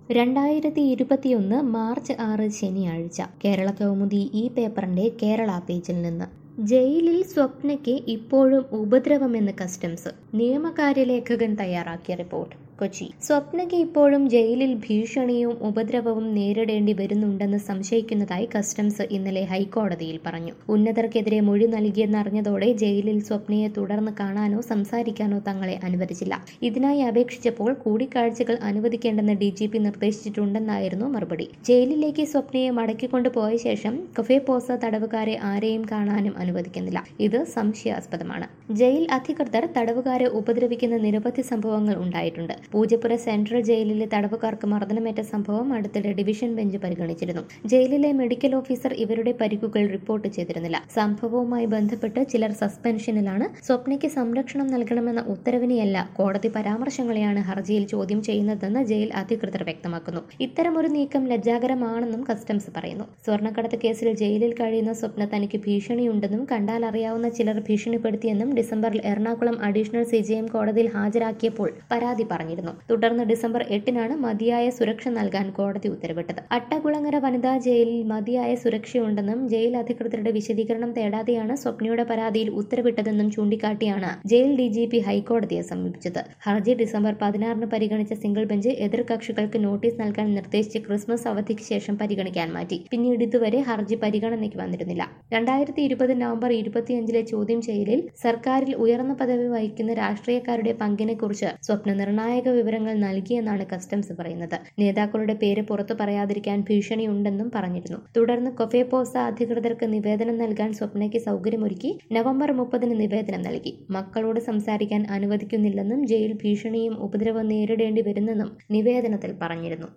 രണ്ടായിരത്തി ഇരുപത്തിയൊന്ന് മാർച്ച് ആറ് ശനിയാഴ്ച കേരള കൗമുദി ഈ പേപ്പറിന്റെ കേരള പേജിൽ നിന്ന് ജയിലിൽ സ്വപ്നയ്ക്ക് ഇപ്പോഴും ഉപദ്രവമെന്ന് കസ്റ്റംസ് നിയമകാര്യ ലേഖകൻ തയ്യാറാക്കിയ റിപ്പോർട്ട് കൊച്ചി സ്വപ്നയ്ക്ക് ഇപ്പോഴും ജയിലിൽ ഭീഷണിയും ഉപദ്രവവും നേരിടേണ്ടി വരുന്നുണ്ടെന്ന് സംശയിക്കുന്നതായി കസ്റ്റംസ് ഇന്നലെ ഹൈക്കോടതിയിൽ പറഞ്ഞു ഉന്നതർക്കെതിരെ മൊഴി നൽകിയെന്നറിഞ്ഞതോടെ ജയിലിൽ സ്വപ്നയെ തുടർന്ന് കാണാനോ സംസാരിക്കാനോ തങ്ങളെ അനുവദിച്ചില്ല ഇതിനായി അപേക്ഷിച്ചപ്പോൾ കൂടിക്കാഴ്ചകൾ അനുവദിക്കേണ്ടെന്ന് ഡി ജി പി നിർദ്ദേശിച്ചിട്ടുണ്ടെന്നായിരുന്നു മറുപടി ജയിലിലേക്ക് സ്വപ്നയെ മടക്കിക്കൊണ്ടു പോയ ശേഷം കൊഫെ പോസ തടവുകാരെ ആരെയും കാണാനും അനുവദിക്കുന്നില്ല ഇത് സംശയാസ്പദമാണ് ജയിൽ അധികൃതർ തടവുകാരെ ഉപദ്രവിക്കുന്ന നിരവധി സംഭവങ്ങൾ ഉണ്ടായിട്ടുണ്ട് പൂജപ്പുര സെൻട്രൽ ജയിലിലെ തടവുകാർക്ക് മർദ്ദനമേറ്റ സംഭവം അടുത്തിടെ ഡിവിഷൻ ബെഞ്ച് പരിഗണിച്ചിരുന്നു ജയിലിലെ മെഡിക്കൽ ഓഫീസർ ഇവരുടെ പരിക്കുകൾ റിപ്പോർട്ട് ചെയ്തിരുന്നില്ല സംഭവവുമായി ബന്ധപ്പെട്ട് ചിലർ സസ്പെൻഷനിലാണ് സ്വപ്നയ്ക്ക് സംരക്ഷണം നൽകണമെന്ന ഉത്തരവിനെയല്ല കോടതി പരാമർശങ്ങളെയാണ് ഹർജിയിൽ ചോദ്യം ചെയ്യുന്നതെന്ന് ജയിൽ അധികൃതർ വ്യക്തമാക്കുന്നു ഇത്തരമൊരു നീക്കം ലജ്ജാകരമാണെന്നും കസ്റ്റംസ് പറയുന്നു സ്വർണ്ണക്കടത്ത് കേസിൽ ജയിലിൽ കഴിയുന്ന സ്വപ്ന തനിക്ക് ഭീഷണിയുണ്ടെന്നും കണ്ടാൽ അറിയാവുന്ന ചിലർ ഭീഷണിപ്പെടുത്തിയെന്നും ഡിസംബറിൽ എറണാകുളം അഡീഷണൽ സി കോടതിയിൽ ഹാജരാക്കിയപ്പോൾ പരാതി പറഞ്ഞിരുന്നു തുടർന്ന് ഡിസംബർ എട്ടിനാണ് മതിയായ സുരക്ഷ നൽകാൻ കോടതി ഉത്തരവിട്ടത് അട്ടകുളങ്ങര വനിതാ ജയിലിൽ മതിയായ സുരക്ഷയുണ്ടെന്നും ജയിൽ അധികൃതരുടെ വിശദീകരണം തേടാതെയാണ് സ്വപ്നയുടെ പരാതിയിൽ ഉത്തരവിട്ടതെന്നും ചൂണ്ടിക്കാട്ടിയാണ് ജയിൽ ഡി ജി പി ഹൈക്കോടതിയെ സമീപിച്ചത് ഹർജി ഡിസംബർ പതിനാറിന് പരിഗണിച്ച സിംഗിൾ ബെഞ്ച് എതിർകക്ഷികൾക്ക് നോട്ടീസ് നൽകാൻ നിർദ്ദേശിച്ച് ക്രിസ്മസ് അവധിക്ക് ശേഷം പരിഗണിക്കാൻ മാറ്റി പിന്നീട് ഇതുവരെ ഹർജി പരിഗണനയ്ക്ക് വന്നിരുന്നില്ല രണ്ടായിരത്തി ഇരുപത് നവംബർ ഇരുപത്തിയഞ്ചിലെ ചോദ്യം ചെയ്യലിൽ സർക്കാരിൽ ഉയർന്ന പദവി വഹിക്കുന്ന രാഷ്ട്രീയക്കാരുടെ പങ്കിനെക്കുറിച്ച് സ്വപ്ന നിർണായക വിവരങ്ങൾ നൽകിയെന്നാണ് കസ്റ്റംസ് പറയുന്നത് നേതാക്കളുടെ പേര് പുറത്തു പറയാതിരിക്കാൻ ഭീഷണിയുണ്ടെന്നും പറഞ്ഞിരുന്നു തുടർന്ന് കൊഫേപോസ അധികൃതർക്ക് നിവേദനം നൽകാൻ സ്വപ്നയ്ക്ക് സൗകര്യമൊരുക്കി നവംബർ മുപ്പതിന് നിവേദനം നൽകി മക്കളോട് സംസാരിക്കാൻ അനുവദിക്കുന്നില്ലെന്നും ജയിൽ ഭീഷണിയും ഉപദ്രവം നേരിടേണ്ടി വരുന്നെന്നും നിവേദനത്തിൽ പറഞ്ഞിരുന്നു